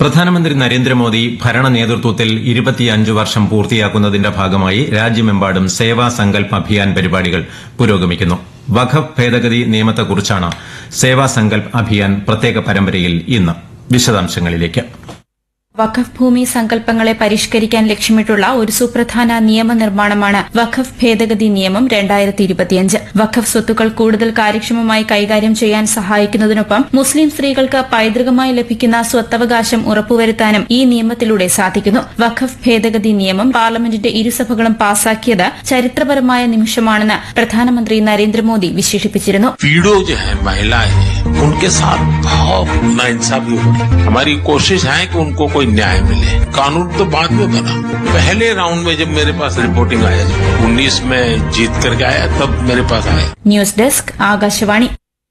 പ്രധാനമന്ത്രി നരേന്ദ്രമോദി ഭരണ നേതൃത്വത്തിൽ ഇരുപത്തിയഞ്ച് വർഷം പൂർത്തിയാക്കുന്നതിന്റെ ഭാഗമായി രാജ്യമെമ്പാടും സേവാ സങ്കൽപ് അഭിയാൻ പരിപാടികൾ പുരോഗമിക്കുന്നു വഖഫ് ഭേദഗതി നിയമത്തെക്കുറിച്ചാണ് സേവാ സങ്കൽപ് അഭിയാൻ പ്രത്യേക പരമ്പരയിൽ ഇന്ന് വിശദാംശങ്ങളിലേക്ക് വഖഫ് ഭൂമി സങ്കല്പങ്ങളെ പരിഷ്കരിക്കാൻ ലക്ഷ്യമിട്ടുള്ള ഒരു സുപ്രധാന നിയമനിർമ്മാണമാണ് വഖഫ് ഭേദഗതി നിയമം രണ്ടായിരത്തി ഇരുപത്തിയഞ്ച് വഖഫ് സ്വത്തുക്കൾ കൂടുതൽ കാര്യക്ഷമമായി കൈകാര്യം ചെയ്യാൻ സഹായിക്കുന്നതിനൊപ്പം മുസ്ലിം സ്ത്രീകൾക്ക് പൈതൃകമായി ലഭിക്കുന്ന സ്വത്തവകാശം ഉറപ്പുവരുത്താനും ഈ നിയമത്തിലൂടെ സാധിക്കുന്നു വഖഫ് ഭേദഗതി നിയമം പാർലമെന്റിന്റെ ഇരുസഭകളും പാസാക്കിയത് ചരിത്രപരമായ നിമിഷമാണെന്ന് പ്രധാനമന്ത്രി നരേന്ദ്രമോദി വിശേഷിപ്പിച്ചിരുന്നു पीड़ो जो है महिलाएं हैं उनके साथ बहुत नाइंसाफी हो रही है हमारी कोशिश है कि उनको कोई न्याय मिले कानून तो बाद में बना पहले राउंड में जब मेरे पास रिपोर्टिंग आया उन्नीस में जीत करके आया तब मेरे पास आया ന്യൂസ് ഡെസ്ക് ആകാശവാണി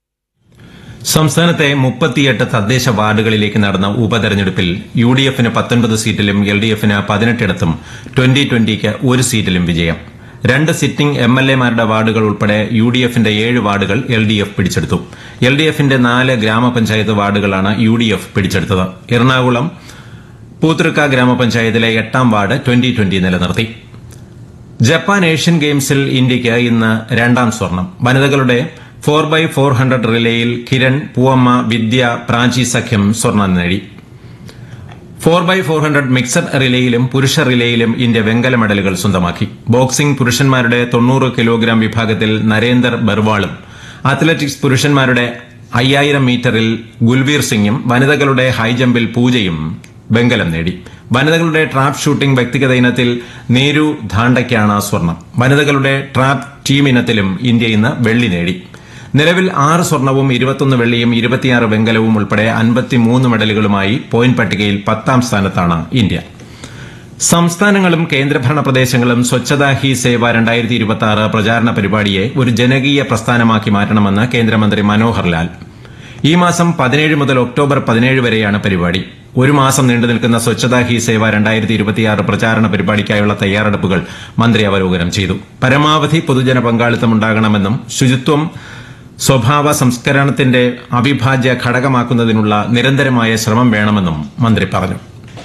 സംസ്ഥാനത്തെ മുപ്പത്തിയെട്ട് തദ്ദേശ വാർഡുകളിലേക്ക് നടന്ന ഉപതെരഞ്ഞെടുപ്പിൽ യു ഡി എഫിന് പത്തൊൻപത് സീറ്റിലും എൽ ഡി എഫിന് പതിനെട്ടിടത്തും ട്വന്റി ട്വന്റിക്ക് ഒരു സീറ്റിലും വിജയം രണ്ട് സിറ്റിംഗ് എം എൽ എമാരുടെ വാർഡുകൾ ഉൾപ്പെടെ യു ഡി എഫിന്റെ ഏഴ് വാർഡുകൾ എൽ ഡി എഫ് പിടിച്ചെടുത്തു എൽ ഡി എഫിന്റെ നാല് ഗ്രാമപഞ്ചായത്ത് വാർഡുകളാണ് യു ഡി എഫ് പിടിച്ചെടുത്തത് എറണാകുളം പൂത്തൃക്ക ഗ്രാമപഞ്ചായത്തിലെ എട്ടാം വാർഡ് ട്വന്റി ട്വന്റി നിലനിർത്തി ജപ്പാൻ ഏഷ്യൻ ഗെയിംസിൽ ഇന്ത്യയ്ക്ക് ഇന്ന് രണ്ടാം സ്വർണം വനിതകളുടെ ഫോർ ബൈ ഫോർ ഹൺഡ്രഡ് റിലേയിൽ കിരൺ പൂവമ്മ വിദ്യ പ്രാചി സഖ്യം സ്വർണം നേടി four by four hundred mixed റിലേയിലും പുരുഷ റിലേയിലും ഇന്ത്യ വെങ്കല മെഡലുകൾ സ്വന്തമാക്കി ബോക്സിംഗ് പുരുഷന്മാരുടെ തൊണ്ണൂറ് കിലോഗ്രാം വിഭാഗത്തിൽ നരേന്ദർ ബർവാളും അത്ലറ്റിക്സ് പുരുഷന്മാരുടെ അയ്യായിരം മീറ്ററിൽ ഗുൽവീർ സിംഗും വനിതകളുടെ ഹൈജമ്പിൽ പൂജയും വെങ്കലം നേടി വനിതകളുടെ ട്രാപ്പ് ഷൂട്ടിംഗ് വ്യക്തിഗത ഇനത്തിൽ നേരു ധാണ്ടയ്ക്കാണ് സ്വർണം വനിതകളുടെ ട്രാപ്പ് ടീം ഇനത്തിലും ഇന്ത്യ ഇന്ന് വെള്ളി നേടി നിലവിൽ ആറ് സ്വർണവും ഇരുപത്തൊന്ന് വെള്ളിയും ഇരുപത്തിയാറ് വെങ്കലവും ഉൾപ്പെടെ അൻപത്തിമൂന്ന് മെഡലുകളുമായി പോയിന്റ് പട്ടികയിൽ പത്താം സ്ഥാനത്താണ് ഇന്ത്യ സംസ്ഥാനങ്ങളും കേന്ദ്രഭരണ പ്രദേശങ്ങളും സ്വച്ഛതാ ഹി സേവ രണ്ടായിരത്തി ഇരുപത്തി ആറ് പ്രചാരണ പരിപാടിയെ ഒരു ജനകീയ പ്രസ്ഥാനമാക്കി മാറ്റണമെന്ന് കേന്ദ്രമന്ത്രി മനോഹർ ലാൽ ഈ മാസം പതിനേഴ് മുതൽ ഒക്ടോബർ പതിനേഴ് വരെയാണ് പരിപാടി ഒരു മാസം നീണ്ടു നിൽക്കുന്ന സ്വച്ഛതാ ഹി സേവ രണ്ടായിരത്തി ഇരുപത്തിയാറ് പ്രചാരണ പരിപാടിക്കായുള്ള തയ്യാറെടുപ്പുകൾ മന്ത്രി അവലോകനം ചെയ്തു പരമാവധി പൊതുജന പങ്കാളിത്തം ഉണ്ടാകണമെന്നും ശുചിത്വം സ്വഭാവ സംസ്കരണത്തിന്റെ അവിഭാജ്യ ഘടകമാക്കുന്നതിനുള്ള നിരന്തരമായ ശ്രമം വേണമെന്നും മന്ത്രി പറഞ്ഞു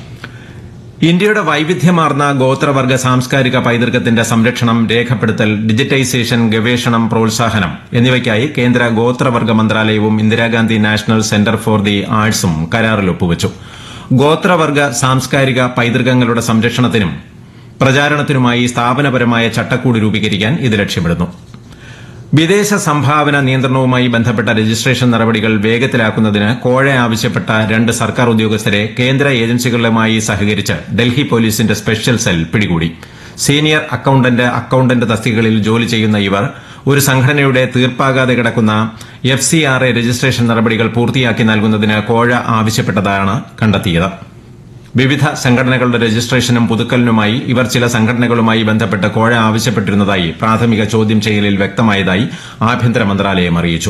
ഇന്ത്യയുടെ വൈവിധ്യമാർന്ന ഗോത്രവർഗ സാംസ്കാരിക പൈതൃകത്തിന്റെ സംരക്ഷണം രേഖപ്പെടുത്തൽ ഡിജിറ്റൈസേഷൻ ഗവേഷണം പ്രോത്സാഹനം എന്നിവയ്ക്കായി കേന്ദ്ര ഗോത്രവർഗ മന്ത്രാലയവും Indira Gandhi national centre for the ആർട്സും കരാറിൽ ഒപ്പുവച്ചു ഗോത്രവർഗ സാംസ്കാരിക പൈതൃകങ്ങളുടെ സംരക്ഷണത്തിനും പ്രചാരണത്തിനുമായി സ്ഥാപനപരമായ ചട്ടക്കൂട് രൂപീകരിക്കാൻ ഇത് ലക്ഷ്യമിടുന്നു വിദേശ സംഭാവന നിയന്ത്രണവുമായി ബന്ധപ്പെട്ട രജിസ്ട്രേഷൻ നടപടികൾ വേഗത്തിലാക്കുന്നതിന് കോഴ ആവശ്യപ്പെട്ട രണ്ട് സർക്കാർ ഉദ്യോഗസ്ഥരെ കേന്ദ്ര ഏജൻസികളുമായി സഹകരിച്ച് ഡൽഹി പോലീസിന്റെ സ്പെഷ്യൽ സെൽ പിടികൂടി സീനിയർ അക്കൌണ്ടന്റ് അക്കൌണ്ടന്റ് തസ്തികകളിൽ ജോലി ചെയ്യുന്ന ഇവർ ഒരു സംഘടനയുടെ തീർപ്പാകാതെ കിടക്കുന്ന F C R A registration നടപടികൾ പൂർത്തിയാക്കി നൽകുന്നതിന് കോഴ ആവശ്യപ്പെട്ടതാണ് കണ്ടെത്തിയത് വിവിധ സംഘടനകളുടെ രജിസ്ട്രേഷനും പുതുക്കലിനുമായി ഇവർ ചില സംഘടനകളുമായി ബന്ധപ്പെട്ട് കോഴ ആവശ്യപ്പെട്ടിരുന്നതായി പ്രാഥമിക ചോദ്യം ചെയ്യലിൽ വ്യക്തമായതായി ആഭ്യന്തര മന്ത്രാലയം അറിയിച്ചു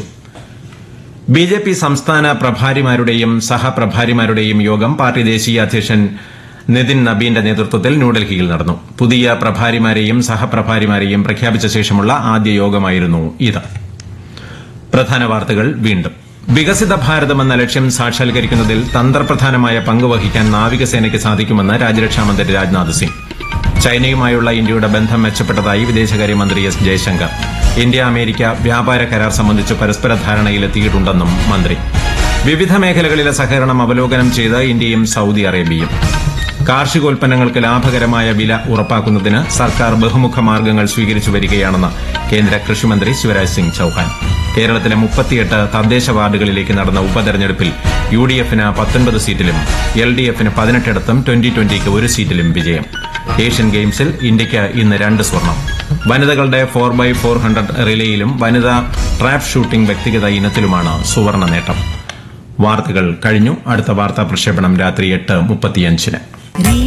ബി ജെ പി സംസ്ഥാന പ്രഭാരിമാരുടെയും സഹപ്രഭാരിമാരുടെയും യോഗം പാർട്ടി ദേശീയ അധ്യക്ഷൻ നിതിൻ നബീന്റെ നേതൃത്വത്തിൽ ന്യൂഡൽഹിയിൽ നടന്നു പുതിയ പ്രഭാരിമാരെയും സഹപ്രഭാരിമാരെയും പ്രഖ്യാപിച്ച ശേഷമുള്ള ആദ്യ യോഗമായിരുന്നു ഇത് പ്രധാന വാർത്തകൾ വീണ്ടും വികസിത ഭാരതം എന്ന ലക്ഷ്യം സാക്ഷാത്കരിക്കുന്നതിൽ തന്ത്രപ്രധാനമായ പങ്ക് വഹിക്കാൻ നാവികസേനയ്ക്ക് സാധിക്കുമെന്ന് രാജ്യരക്ഷാമന്ത്രി രാജ്നാഥ് സിംഗ് ചൈനയുമായുള്ള ഇന്ത്യയുടെ ബന്ധം മെച്ചപ്പെട്ടതായി വിദേശകാര്യമന്ത്രി എസ് ജയശങ്കർ ഇന്ത്യ അമേരിക്ക വ്യാപാര കരാർ സംബന്ധിച്ച് പരസ്പര ധാരണയിലെത്തിയിട്ടുണ്ടെന്നും മന്ത്രി വിവിധ മേഖലകളിലെ സഹകരണം അവലോകനം ചെയ്ത് ഇന്ത്യയും സൌദി അറേബ്യയും കാർഷികോൽപ്പന്നങ്ങൾക്ക് ലാഭകരമായ വില ഉറപ്പാക്കുന്നതിന് സർക്കാർ ബഹുമുഖ മാർഗങ്ങൾ സ്വീകരിച്ചു വരികയാണെന്ന് കേന്ദ്ര കൃഷിമന്ത്രി ശിവരാജ് സിംഗ് ചൌഹാൻ കേരളത്തിലെ മുപ്പത്തിയെട്ട് തദ്ദേശ വാർഡുകളിലേക്ക് നടന്ന ഉപതെരഞ്ഞെടുപ്പിൽ യു ഡി എഫിന് പത്തൊൻപത് സീറ്റിലും എൽ ഡി എഫിന് പതിനെട്ടിടത്തും ട്വന്റി ട്വന്റിക്ക് ഒരു സീറ്റിലും വിജയം ഏഷ്യൻ ഗെയിംസിൽ ഇന്ത്യയ്ക്ക് ഇന്ന് രണ്ട് സ്വർണം വനിതകളുടെ ഫോർ ബൈ ഫോർ ഹൺഡ്രഡ് റിലേയിലും വനിതാ ട്രാപ്പ് ഷൂട്ടിംഗ് വ്യക്തിഗത ഇനത്തിലുമാണ് സുവർണ നേട്ടം വാർത്തകൾ കഴിഞ്ഞു അടുത്ത വാർത്താ പ്രക്ഷേപണം രാത്രി എട്ട് മുപ്പത്തിയഞ്ചിന്